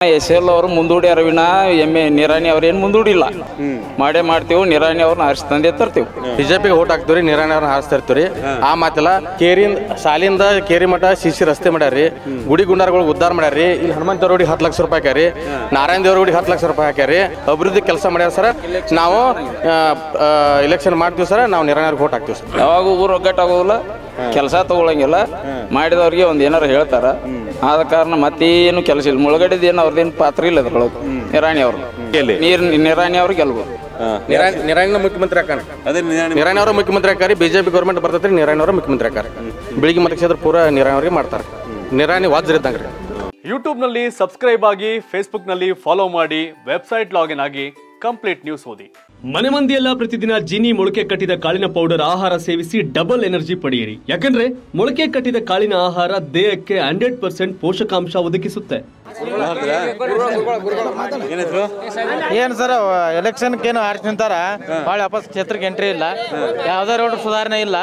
S L ಅವರು ಮುಂದೂಡ್ಯಾರ ವಿನ M A Nirani ಅವ್ರೇನು ಮುಂದೂಡಿಲ್ಲ ಮಾಡೇ ಮಾಡ್ತೀವಿ ನಿರಾಣಿ ಅವ್ರನ್ನ ಆರಿಸಿ ತಂದೆ ತರ್ತೀವಿ ಬಿಜೆಪಿಗೆ ಓಟ್ ಹಾಕ್ತೀವಿ ನಿರಾಣಿ ಅವ್ರನ್ನ ಹಾರಿಸ್ತಾ ಇರ್ತೀವಿ ಆ ಮಾತಿಲ್ಲ ಕೇರಿಯಿಂದ ಸಾಲಿಂದ ಕೇರಿ ಮಠ ಸಿಸಿ ರಸ್ತೆ ಮಾಡ್ಯಾರಿ ಗುಡಿ ಗುಂಡಾರಗಳು ಉದ್ಧಾರ ಮಾಡ್ಯಾರಿ ಇಲ್ಲಿ ಹನುಮಂತ ದೇವ್ರಿಗೆ ಹತ್ತು ಲಕ್ಷ ರೂಪಾಯಿ ಹಾಕ್ಯಾರಿ ನಾರಾಯಣ ದೇವ್ರಿಗೆ ಹತ್ತು ಲಕ್ಷ ರೂಪಾಯಿ ಹಾಕ್ಯಾರಿ ಅಭಿವೃದ್ಧಿ ಕೆಲಸ ಮಾಡ್ಯಾರ ಸರ್ ನಾವು ಇಲೆಕ್ಷನ್ ಮಾಡ್ತೀವಿ ಸರ್ ನಾವು ನಿರಾಣಿ ಅವ್ರಿಗೆ ಓಟ್ ಹಾಕ್ತೀವಿ ಸರ್ ಯಾವಾಗ ಊರು ಒಗ್ಗಟ್ಟಾಗೋದಿಲ್ಲ ಕೆಲಸ ತಗೊಳಂಗಿಲ್ಲ ಮಾಡಿದವ್ರಿಗೆ ಒಂದು ಏನಾರು ಹೇಳ್ತಾರ ಆದ ಕಾರಣ ಮತ್ತೇನು ಕೆಲಸ ಇಲ್ಲ ಮುಳುಗಡೆದ ಏನು ಅವ್ರದ್ದೇನು ಪಾತ್ರ ಇಲ್ಲ ಅದ್ರೊಳಗೆ ನಿರಾಣಿ ಅವ್ರು ಎಲ್ಲಿ? ನೀರು ನಿರಾಣಿ ಅವ್ರು ಗೆಲ್ಬೋದು ನಿರಾಣಿ ನಿರಾಣಿನ ಮುಖ್ಯಮಂತ್ರಿ ಹಾಕಾನ ಅದೇ ನಿರಾಣಿ ನಿರಾಣಿ ಅವರು ಮುಖ್ಯಮಂತ್ರಿ ಹಾಕಾರಿ ಬಿಜೆಪಿ ಗೌರ್ಮೆಂಟ್ ಬರ್ತೈತ್ರಿ ನಿರಾಣಿ ಅವರು ಮುಖ್ಯಮಂತ್ರಿ ಹಾಕಾರ ಬೆಳಿಗ್ಗೆ ಮತಕ್ಷೇತ್ರ ಪೂರ ನಿರಾಣಿ ಅವ್ರಿಗೆ ಮಾಡ್ತಾರೆ ನಿರಾಣಿ ವಜ್ರ ಇದ್ದಂಗೆ ರೀ ಯೂಟ್ಯೂಬ್ನಲ್ಲಿ ಸಬ್ಸ್ಕ್ರೈಬ್ ಆಗಿ ಫೇಸ್ಬುಕ್ನಲ್ಲಿ ಫಾಲೋ ಮಾಡಿ ವೆಬ್ಸೈಟ್ ಲಾಗಿನ್ ಆಗಿ ಕಂಪ್ಲೀಟ್ ನ್ಯೂಸ್ ಓದಿ ಮನೆ ಮಂದಿಯೆಲ್ಲ ಪ್ರತಿದಿನ ಜೀನಿ ಮೊಳಕೆ ಕಟ್ಟಿದ ಕಾಳಿನ ಪೌಡರ್ ಆಹಾರ ಸೇವಿಸಿ ಡಬಲ್ ಎನರ್ಜಿ ಪಡೆಯಿರಿ ಯಾಕಂದ್ರೆ ಮೊಳಕೆ ಕಟ್ಟಿದ ಕಾಳಿನ ಆಹಾರ ದೇಹಕ್ಕೆ ಹಂಡ್ರೆಡ್ ಪರ್ಸೆಂಟ್ ಪೋಷಕಾಂಶ ಒದಗಿಸುತ್ತೆ ಏನಾಯ್ತು ಏನು ಸರ್ ಎಲೆಕ್ಷನ್ಗೆ ಏನು ಆರಿಸಿ ನಿಂತಾರ ಭಾಳ ವಾಪಸ್ ಕ್ಷೇತ್ರಕ್ಕೆ ಎಂಟ್ರಿ ಇಲ್ಲ ಯಾವುದೇ ರೋಡ್ ಸುಧಾರಣೆ ಇಲ್ಲ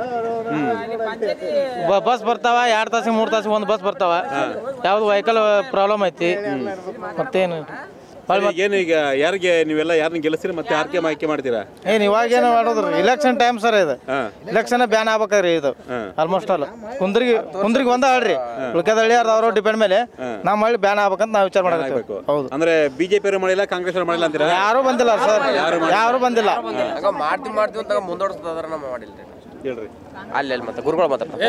ಬ- ಬಸ್ ಬರ್ತಾವ ಎರಡು ತಾಸಿಗೆ ಮೂರು ತಾಸಿಗೆ ಒಂದು ಬಸ್ ಬರ್ತಾವ ಯಾವ್ದು ವೆಹಿಕಲ್ ಪ್ರಾಬ್ಲಮ್ ಐತಿ ಮತ್ತೇನು ಭಾಳ ಏನು ಈಗ ಯಾರಿಗೆ ನೀವೆಲ್ಲ ಯಾರನ್ನ ಗೆಲ್ಲಿಸ್ತೀರಿ ಮತ್ತೆ ಆರ್ಕೆ ಆಯ್ಕೆ ಮಾಡ್ತೀರಾ ಏನು ಇವಾಗೇನು ಮಾಡೋದ್ರಿ ಇಲೆಕ್ಷನ್ ಟೈಮ್ ಸರ್ ಇದು ಇಲೆಕ್ಷನ್ ಬ್ಯಾನ್ ಆಗ್ಬೇಕ್ರಿ ಇದು ಆಲ್ಮೋಸ್ಟ್ ಆಲ್ ಕುಂದ್ರಿಗೆ ಕುಂದ್ರಿಗೆ ಒಂದ ಹೇಳ್ರಿ ಉಳ್ಕದ ಹಳ್ಳಿಯಾರ್ದು ಅವ್ರ ಡಿಪೆಂಡ್ ಮೇಲೆ ನಮ್ಮ ಹಳ್ಳಿ ಬ್ಯಾನ್ ಆಗ್ಬೇಕಂತ ನಾವು ವಿಚಾರ ಮಾಡಬೇಕು ಹೌದು ಅಂದ್ರೆ ಬಿಜೆಪಿ ಅವರು ಮಾಡಿಲ್ಲ ಕಾಂಗ್ರೆಸ್ ಅವರು ಮಾಡಿಲ್ಲ ಅಂತೀರಾ ಯಾರು ಬಂದಿಲ್ಲ ಸರ್ ಯಾರು ಬಂದಿಲ್ಲ ಮಾಡ್ತೀವಿ ಮಾಡ್ತೀವಿ ಅಂತ ಮುಂದೋಡಿಸ್ತದ್ರ ನಮ್ಮ ಮಾಡಿಲ್ರಿ ಹೇಳ್ರಿ ಅಲ್ಲಿ ಅಲ್ಲಿ ಮತ್ತೆ ಗುರುಗಳು ಮಾತಾಡ್ತಾರೆ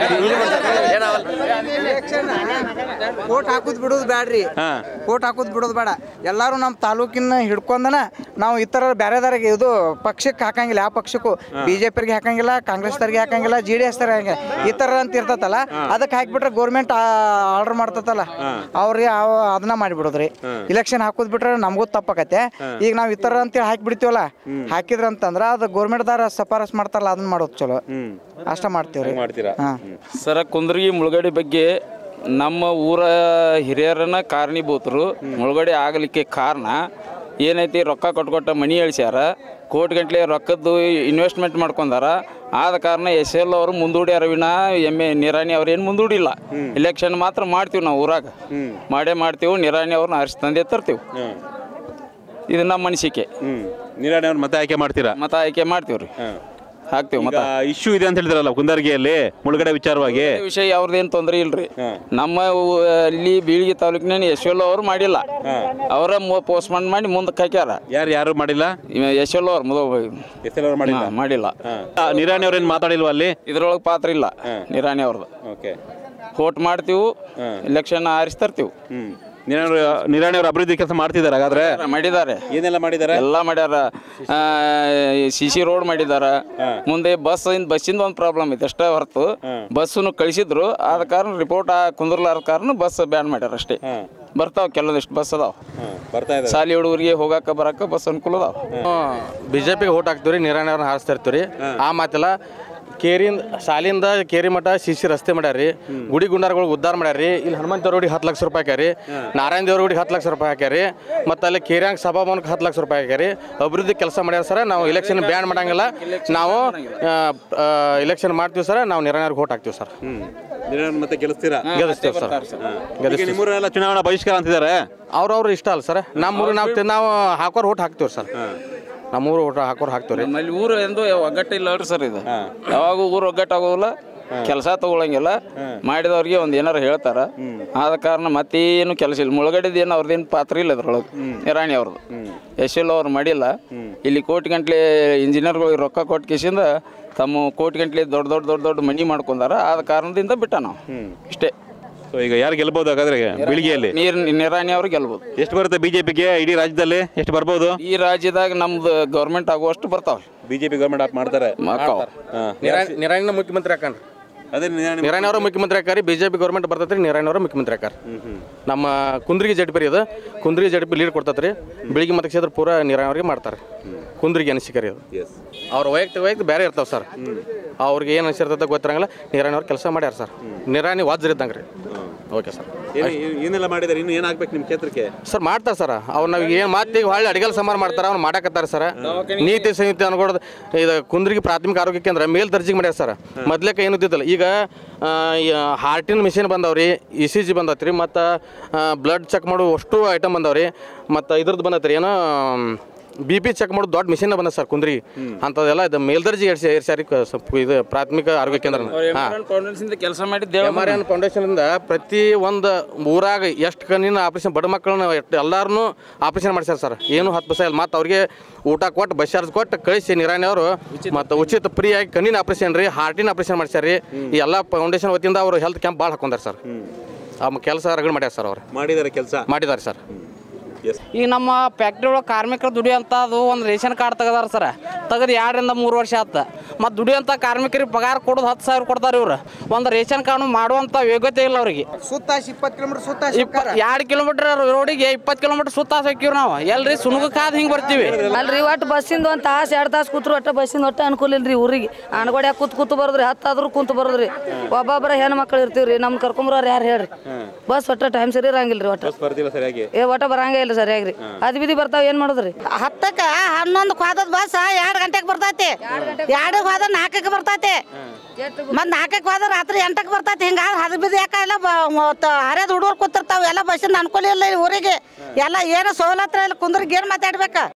ಓಟ್ ಹಾಕುದ್ ಬಿಡೋದು ಬ್ಯಾಡ್ರಿ ಓಟ್ ಹಾಕುದ್ ಬಿಡೋದು ಬೇಡ ಎಲ್ಲಾರು ನಮ್ಮ ತಾಲೂಕಿನ ಹಿಡ್ಕೊಂಡನ ನಾವು ಇತರ ಬೇರೆದವ್ರಿಗೆ ಇದು ಪಕ್ಷಕ್ಕೆ ಹಾಕಂಗಿಲ್ಲ ಯಾವ ಪಕ್ಷಕ್ಕೂ ಬಿಜೆಪಿಗೆ ಹಾಕಂಗಿಲ್ಲ ಕಾಂಗ್ರೆಸ್ ತರಿಗೆ ಹಾಕಂಗಿಲ್ಲ ಜೆ ಡಿ ಎಸ್ ತರಿಗೆ ಹಾಕಂಗಿಲ್ಲ ಈ ಥರ ಅಂತ ಇರ್ತತಲ್ಲ ಅದಕ್ಕೆ ಹಾಕ್ಬಿಟ್ರೆ ಗೌರ್ಮೆಂಟ್ ಆರ್ಡರ್ ಮಾಡ್ತತಲ್ಲ ಅವ್ರಿಗೆ ಅವ ಅದನ್ನ ಮಾಡಿಬಿಡೋದ್ರಿ ಇಲೆಕ್ಷನ್ ಹಾಕೋದ್ ಬಿಟ್ರೆ ನಮಗೂ ತಪ್ಪಾಕತ್ತೆ ಈಗ ನಾವು ಈ ಥರ ಅಂತೇಳಿ ಹಾಕಿಬಿಡ್ತೀವಲ್ಲ ಹಾಕಿದ್ರ ಅಂತಂದ್ರೆ ಅದು ಗೌರ್ಮೆಂಟ್ದಾರ ಸಫಾರಸ್ ಮಾಡ್ತಾರಲ್ಲ ಅದನ್ನ ಮಾಡೋದು ಚಲೋ ಅಷ್ಟ ಮಾಡ್ತೀವ್ರಿ ಮಾಡ್ತೀರಾ ಹಾಂ ಸರ ಕುಂದ್ರಗಿ ಮುಳುಗಡೆ ಬಗ್ಗೆ ನಮ್ಮ ಊರ ಹಿರಿಯರನ್ನ ಕಾರಣೀಭೂತರು ಮುಳುಗಡೆ ಆಗಲಿಕ್ಕೆ ಕಾರಣ ಏನೈತಿ ರೊಕ್ಕ ಕೊಟ್ಕೊಟ್ಟ ಮನಿ ಅಳಿಸ್ಯಾರ ಕೋಟಿ ಗಂಟ್ಲೆ ರೊಕ್ಕದ್ದು ಇನ್ವೆಸ್ಟ್ಮೆಂಟ್ ಮಾಡ್ಕೊಂಡಾರ ಆದ ಕಾರಣ ಎಸ್ ಎಲ್ ಅವರು ಮುಂದೂಡ್ಯಾರ ವಿನ ಎಮ್ ಎ ನಿರಾಣಿ ಅವ್ರೇನು ಮುಂದೂಡಿಲ್ಲ ಇಲೆಕ್ಷನ್ ಮಾತ್ರ ಮಾಡ್ತೀವಿ ನಾವು ಊರಾಗ ಮಾಡೇ ಮಾಡ್ತೀವಿ ನಿರಾಣಿ ಅವ್ರನ್ನ ಆರಿಸಿ ತಂದೆ ತರ್ತೀವಿ ಇದು ನಮ್ಮ ಅನಿಸಿಕೆ ಹ್ಮ್ ನಿರಾಣಿ ಅವ್ರು ಮತ್ತೆ ಆಯ್ಕೆ ಮಾಡ್ತೀರಾ ಮತ ಆಯ್ಕೆ ಮಾಡ್ತೀವಿ ರೀ ಹಾಕ್ತೀವಿ ಮತ ಇಶ್ಯೂ ಇದೆ ಅಂತ ಹೇಳಿದ್ರಲ್ಲ ಕುಂದರ್ಗಿಯಲ್ಲಿ ಮುಳುಗಡೆ ವಿಚಾರವಾಗಿ ವಿಷಯ ಯಾವ್ದೇನು ತೊಂದರೆ ಇಲ್ರಿ ನಮ್ಮ ಊ- ಅಲ್ಲಿ ಬೀಳಿಗೆ ತಾಲೂಕಿನ ಯಶೋಲ್ ಅವರು ಮಾಡಿಲ್ಲ ಅವರ ಪೋಸ್ಟ್ಮಾರ್ಟಮ್ ಮಾಡಿ ಮುಂದಕ್ಕೆ ಹಾಕ್ಯಾರ ಯಾರು ಯಾರು ಮಾಡಿಲ್ಲ ಯಶೋಲ್ ಅವ್ರು ಮೊದಲು ಎಸ್ ಎಲ್ ಅವ್ರು ಮಾಡಿಲ್ಲ ಹಾ, ಮಾಡಿಲ್ಲ ಆ, ನಿರಾಣಿ ಅವ್ರೇನು ಮಾತಾಡಿಲ್ವಾ ಅಲ್ಲಿ ಇದ್ರೊಳಗೆ ಪಾತ್ರ ಇಲ್ಲ ನಿರಾಣಿ ಅವ್ರದ್ದು ಓಕೆ ವೋಟ್ ಮಾಡ್ತೀವಿ ಎಲೆಕ್ಷನ್ ಆರಿಸಿ ತರ್ತೀವಿ ಹ್ಮ್ ನಿರಾಣಿ ಅವ್ರು- ನಿರಾಣಿ ಅವರು ಅಭಿವೃದ್ಧಿ ಕೆಲಸ ಮಾಡ್ತಿದ್ದಾರೆ ಹಾಗಾದ್ರೆ ಮಾಡಿದ್ದಾರೆ ಏನೆಲ್ಲ ಮಾಡಿದ್ದಾರೆ ಎಲ್ಲ ಮಾಡ್ಯಾರ ಸಿ ಸಿ ರೋಡ್ ಮಾಡಿದಾರ ಮುಂದೆ ಬಸ್ ಬಸ್ಸಿಂದ ಒಂದು ಪ್ರಾಬ್ಲಮ್ ಐತೆ ಅಷ್ಟೇ ಹೊರತು ಬಸ್ಸನ್ನು ಕಳಿಸಿದ್ರು ಆದ ಕಾರಣ ರಿಪೋರ್ಟ್ ಕುಂದ್ರಲಾರ ಕಾರಣ ಬಸ್ ಬ್ಯಾನ್ ಮಾಡ್ಯಾರ ಅಷ್ಟೇ ಬರ್ತಾವ ಕೆಲವೊಂದಿಷ್ಟು ಬಸ್ ಅದಾವ ಬರ್ತಾ ಇದ್ದಾರೆ ಸಾಲಿ ಹುಡುಗರಿಗೆ ಹೋಗಾಕ ಬರಾಕ ಬಸ್ ಅನುಕೂಲ ಅದಾವ ಬಿಜೆಪಿಗೆ ಓಟ್ ಹಾಕ್ತೀವಿ ನಿರಾಣಿ ಅವ್ರನ್ನ ಹಾರಿಸ್ತಾ ಇರ್ತೀವಿ ಆ ಮಾತಿಲ್ಲ ಕೇರಿಯಿಂದ ಸಾಲಿಂದ ಕೇರಿ ಮಠ ಸಿಸಿ ರಸ್ತೆ ಮಾಡ್ಯಾರಿ ಗುಡಿ ಗುಂಡಾರಗಳು ಉದ್ಧಾರ ಮಾಡ್ಯಾರಿ ಇಲ್ಲಿ ಹನುಮಂತ ದೇವ್ರಿಗೆ ಹತ್ತು ಲಕ್ಷ ರೂಪಾಯಿ ಹಾಕ್ಯಾರಿ ನಾರಾಯಣ ದೇವ್ರಿಗೆ ಹತ್ತು ಲಕ್ಷ ರೂಪಾಯಿ ಹಾಕ್ಯಾರಿ ಮತ್ತು ಅಲ್ಲಿ ಕೇರಿಯಾಂಗ ಸಭಾಭವನಕ್ಕೆ ಹತ್ತು ಲಕ್ಷ ರೂಪಾಯಿ ಹಾಕ್ಯಾರಿ ಅಭಿವೃದ್ಧಿ ಕೆಲಸ ಮಾಡ್ಯಾರ ಸರ್ ನಾವು ಇಲೆಕ್ಷನ್ ಬ್ಯಾನ್ ಮಾಡಂಗಿಲ್ಲ ನಾವು ಇಲೆಕ್ಷನ್ ಮಾಡ್ತೀವಿ ಸರ್ ನಾವು ನಿರಾಣಿ ಅವ್ರಿಗೆ ಓಟ್ ಹಾಕ್ತೀವಿ ಸರ್ ನಿರಾಣಿ ಮತ್ತೆ ಗೆಲ್ಲಿಸ್ತೀರಾ ಗೆಲ್ಲಿಸ್ತೀವಿ ಸರ್ ಈಗ ನಿಮ್ಮೂರೆಲ್ಲ ಚುನಾವಣಾ ಬಹಿಷ್ಕಾರ ಅಂತಿದ್ದಾರೆ ಅವ್ರವ್ರು ಇಷ್ಟ ಅಲ್ಲ ಸರ್ ನಮ್ಮೂರು ನಾವು ನಾವು ಹಾಕೋರು ಓಟ್ ಹಾಕ್ತೀವಿ ಸರ್ ನಮ್ಮೂರು ಓಟ್ ಹಾಕೋರು ಹಾಕ್ತೀವಿ ರೀ ನಮ್ಮಲ್ಲಿ ಊರು ಎಂದು ಒಗ್ಗಟ್ಟು ಇಲ್ಲ ಅಲ್ರಿ ಸರ್ ಇದು ಯಾವಾಗ ಊರು ಒಗ್ಗಟ್ಟಾಗೋದಿಲ್ಲ ಕೆಲಸ ತಗೊಳಂಗಿಲ್ಲ ಮಾಡಿದವ್ರಿಗೆ ಒಂದು ಏನಾರು ಹೇಳ್ತಾರ ಆದ ಕಾರಣ ಮತ್ತೇನು ಕೆಲಸ ಇಲ್ಲ ಮುಳುಗಡೆದ ಏನು ಅವ್ರದ್ದೇನು ಪಾತ್ರ ಇಲ್ಲ ಅದ್ರೊಳಗೆ ನಿರಾಣಿ ಅವ್ರದ್ದು ಎಸ್ ಎಲ್ ಅವ್ರು ಮಾಡಿಲ್ಲ ಇಲ್ಲಿ ಕೋಟಿ ಗಂಟ್ಲೆ ಇಂಜಿನಿಯರ್ಗಳಿಗೆ ರೊಕ್ಕ ಕೊಟ್ಟು ಕಿಸಿಂದ ತಮ್ಮ ಕೋಟಿ ಗಂಟ್ಲೆ ದೊಡ್ಡ ದೊಡ್ಡ ದೊಡ್ಡ ದೊಡ್ಡ ಮನಿ ಮಾಡ್ಕೊಂಡಾರ ಆದ ಕಾರಣದಿಂದ ಬಿಟ್ಟ ನಾವು ಇಷ್ಟೇ ಸೊ ಈಗ ಯಾರು ಗೆಲ್ಬಹುದು ಹಾಗಾದ್ರೆ ಬಿಳಿಗೆಯಲ್ಲಿ ನೀರು ನಿರಾಣಿ ಅವ್ರು ಗೆಲ್ಬೋದು ಎಷ್ಟು ಬರುತ್ತೆ ಬಿಜೆಪಿಗೆ ಇಡೀ ರಾಜ್ಯದಲ್ಲಿ ಎಷ್ಟು ಬರ್ಬೋದು ಈ ರಾಜ್ಯದಾಗ ನಮ್ದು ಗೌರ್ಮೆಂಟ್ ಆಗುವಷ್ಟು ಬರ್ತಾವೆ ಬಿಜೆಪಿ ಗೌರ್ಮೆಂಟ್ ಆಪ್ ಮಾಡ್ತಾರೆ ಮಕ್ಕಳು ನಿರಾಣಿನ ಮುಖ್ಯಮಂತ್ರಿ ಹಾಕಾನ ಅದೇ ನಿರಾಣಿ ನಿರಾಣಿ ಅವರು ಮುಖ್ಯಮಂತ್ರಿ ಹಾಕಾರಿ ಬಿಜೆಪಿ ಗೌರ್ಮೆಂಟ್ ಬರ್ತೈತ್ರಿ ನಿರಾಣಿ ಅವರು ಮುಖ್ಯಮಂತ್ರಿ ಹಾಕಾರ ನಮ್ಮ ಕುಂದ್ರಿಗೆ ಜಡ್ಪಿ ರೀ ಅದು ಕುಂದ್ರಿಗೆ ಜಡ್ಪಿ ಲೀಡ್ ಕೊಡ್ತೈತ್ರಿ ಬೆಳಿಗ್ಗೆ ಮತಕ್ಷೇತ್ರ ಪೂರ ನಿರಾಣಿ ಅವ್ರಿಗೆ ಮಾಡ್ತಾರೆ ಕುಂದ್ರಿಗೆ ಅನಿಸಿಕೆ ರೀ ಅದು ಎಸ್ ಅವ್ರ ವೈಯಕ್ತಿಕ ವೈಯಕ್ತಿಕ ಬೇರೆ ಇರ್ತಾವೆ ಸರ್ ಅವ್ರಿಗೆ ಏನು ಅನ್ಸಿರ್ತದೆ ಗೊತ್ತಿರಂಗಿಲ್ಲ ನಿರಾಣಿ ಅವ್ರು ಕೆಲಸ ಮಾಡ್ಯಾರ ಸರ್ ನಿರಾಣಿ ವಜ್ರ ಇದ್ದಂಗೆ ರೀ ಓಕೆ ಸರ್ ಏನು ಏನು- ಏನೆಲ್ಲ ಮಾಡಿದಾರೆ ಇನ್ನು ಏನಾಗ್ಬೇಕು ನಿಮ್ಮ ಕ್ಷೇತ್ರಕ್ಕೆ ಸರ್ ಮಾಡ್ತಾರೆ ಸರ್ ಅವ್ರು ನಾವು ಏನು ಮಾತಿಗೆ ಹೊಳ್ಳಿ ಅಡಿಗೆಲ್ ಸಮಾರ ಮಾಡ್ತಾರೆ ಅವ್ನು ಮಾಡಕತ್ತಾರೆ ಸರ್ ನೀತಿ ಸಂಹಿತೆ ಅನ್ಕೊಡೋದು ಇದು ಕುಂದ್ರಿಗೆ ಪ್ರಾಥಮಿಕ ಆರೋಗ್ಯ ಕೇಂದ್ರ ಮೇಲ್ ದರ್ಜೆಗೆ ಮಾಡ್ಯಾರ ಸರ್ ಮೊದ್ಲೇಕ ಏನು ಇದ್ದಿದ್ದಿಲ್ಲ ಈಗ ಹಾರ್ಟಿನ ಮಿಷಿನ್ ಬಂದವ್ರಿ ಇ ಸಿ ಜಿ ಬಂದತ್ರಿ ಮತ್ತು ಬ್ಲಡ್ ಚೆಕ್ ಮಾಡೋ ಅಷ್ಟು ಐಟಮ್ ಬಂದವ್ರಿ ಮತ್ತು ಇದ್ರದ್ದು ಬಂದತ್ರಿ ಏನೋ ಬಿ ಪಿ ಚೆಕ್ ಮಾಡೋದು ದೊಡ್ಡ ಮಿಷಿನ್ ಬಂದ ಸರ್ ಕುಂದ್ರಿ ಅಂಥದ್ದೆಲ್ಲ ಇದು ಮೇಲ್ದರ್ಜೆಗೆ ಏರ್ಸಿ ಏರ್ಸ್ಯಾರಿ ಕ- ಸ್ವಲ್ಪ ಇದು ಪ್ರಾಥಮಿಕ ಆರೋಗ್ಯ ಕೇಂದ್ರ ಹಾಂ ಫೌಂಡೇಶನ್ ಕೆಲಸ ಮಾಡಿದ್ದು ಎಮ್ ಆರ್ ಎನ್ ಫೌಂಡೇಶನ್ನಿಂದ ಪ್ರತಿ ಒಂದು ಊರಾಗ ಎಷ್ಟು ಕಣ್ಣಿನ ಆಪರೇಷನ್ ಬಡ ಮಕ್ಕಳನ್ನ ಎಷ್ಟು ಎಲ್ಲಾರನ್ನೂ ಆಪರೇಷನ್ ಮಾಡ್ಸ್ಯಾರ ಸರ್ ಏನು ಹತ್ತು ಪೈಸೆ ಇಲ್ಲ ಮತ್ತು ಅವ್ರಿಗೆ ಊಟ ಕೊಟ್ಟು ಬಸ್ ಚಾರ್ಜ್ ಕೊಟ್ಟು ಕಳಿಸಿ ನಿರಾಣಿ ಅವರು ಮತ್ತು ಉಚಿತ ಫ್ರೀ ಆಗಿ ಕಣ್ಣಿನ ಆಪರೇಷನ್ ರೀ ಹಾರ್ಟಿನ ಆಪರೇಷನ್ ಮಾಡ್ಸ್ಯಾರ ರೀ ಈ ಎಲ್ಲ ಫೌಂಡೇಶನ್ ವತಿಯಿಂದ ಅವರು ಹೆಲ್ತ್ ಕ್ಯಾಂಪ್ ಭಾಳ ಹಾಕೊಂಡಾರ ಸರ್ ಆ ಕೆಲಸ ರಗಡ್ ಮಾಡ್ಯಾರ ಸರ್ ಅವ್ರು ಮಾಡಿದ್ದಾರೆ ಕೆಲಸ ಮಾಡಿದ್ದಾರೆ ಸರ್ ಎಸ್ ಈಗ ನಮ್ಮ ಫ್ಯಾಕ್ಟ್ರಿ ಒಳಗೆ ಕಾರ್ಮಿಕರು ದುಡಿಯೋಂಥ ಅದು ಒಂದು ರೇಷನ್ ಕಾರ್ಡ್ ತೆಗದಾರ ಸರ್ ತೆಗೆದು ಎರಡರಿಂದ ಮೂರು ವರ್ಷ ಆತ ಮತ್ತು ದುಡಿಯೋಂಥ ಕಾರ್ಮಿಕರಿಗೆ ಪಗಾರ ಕೊಡೋದು ಹತ್ತು ಸಾವಿರ ಕೊಡ್ತಾರೆ ಇವ್ರು ಒಂದು ರೇಷನ್ ಕಾರ್ಡ್ ಮಾಡುವಂಥ ಯೋಗ್ಯತೆ ಇಲ್ಲ ಅವ್ರಿಗೆ ಸುತ್ತ ಇಪ್ಪತ್ತು ಕಿಲೋಮೀಟರ್ ಸುತ್ತ ಇಪ್ಪ ಎರಡು ಕಿಲೋಮೀಟರ್ ರೋಡಿಗೆ ಇಪ್ಪತ್ತು ಕಿಲೋಮೀಟರ್ ಸುತ್ತ ಹಾಕಿವ್ರಿ ನಾವು ಎಲ್ರಿ ಸುಣಗಕ್ಕಾದ ಹಿಂಗೆ ಬರ್ತೀವಿ ಅಲ್ರಿ ಒಟ್ಟು ಬಸ್ಸಿಂದ ಒಂದು ತಾಸು ಎರಡು ತಾಸು ಕೂತ್ರು ಒಟ್ಟು ಬಸ್ಸಿಂದ ಒಟ್ಟು ಅನುಕೂಲ ಇಲ್ರಿ ಊರಿಗೆ ಅನ್ಗೋಡ್ಯಾಗ ಕೂತ್ ಕೂತು ಬರೋದ್ರಿ ಹತ್ತಾದ್ರೂ ಕುಂತು ಬರೋದ್ರಿ ಒಬ್ಬೊಬ್ಬರ ಹೆಣ್ಣು ಮಕ್ಳು ಇರ್ತೀವ್ರಿ ನಮ್ಮ ಕರ್ಕೊಂಬರೋರು ಯಾರು ಹೇಳ್ರಿ ಬಸ್ ಒಟ್ಟು ಟೈಮ್ ಸರಿ ಇರಂಗಿಲ್ರಿ ಒಟ್ಟು ಬಸ್ ಬರ್ತಿಲ್ಲ ಸರಿಯಾಗಿ ಏ ಒಟ್ಟ ಬರಂಗೇ ಇಲ್ಲ ಸರಿಯಾಗ್ರಿ ಅದ್ ಬಿದಿ ಬರ್ತಾವ ಏನ್ ಮಾಡೋದ್ರಿ ಹತ್ತಕ್ಕ ಹನ್ನೊಂದು ಹೋದದ್ ಬಸ್ ಎರಡು ಗಂಟೆಗೆ ಬರ್ತೈತಿ ಎರಡು ಹೋದ ನಾಲ್ಕಕ್ಕೆ ಬರ್ತೈತಿ ಮತ್ ನಾಲ್ಕಕ್ಕೆ ಹೋದ ರಾತ್ರಿ ಎಂಟಕ್ಕೆ ಬರ್ತೈತಿ ಹಿಂಗಾದ್ರೆ ಹದ್ ಬಿದ್ದು ಯಾಕ ಎಲ್ಲ ಹರಿಯದ ಹುಡುಗರು ಕೂತಿರ್ತಾವ ಎಲ್ಲ ಬಸ್ಸಿಂದ ಅನುಕೂಲ ಇಲ್ಲ ಈ ಊರಿಗೆ ಎಲ್ಲ ಏನು ಸವಲತ್ತು ಇಲ್ಲ ಕುಂದ್ರಿಗೆ ಏನು ಮಾತಾಡ್ಬೇಕ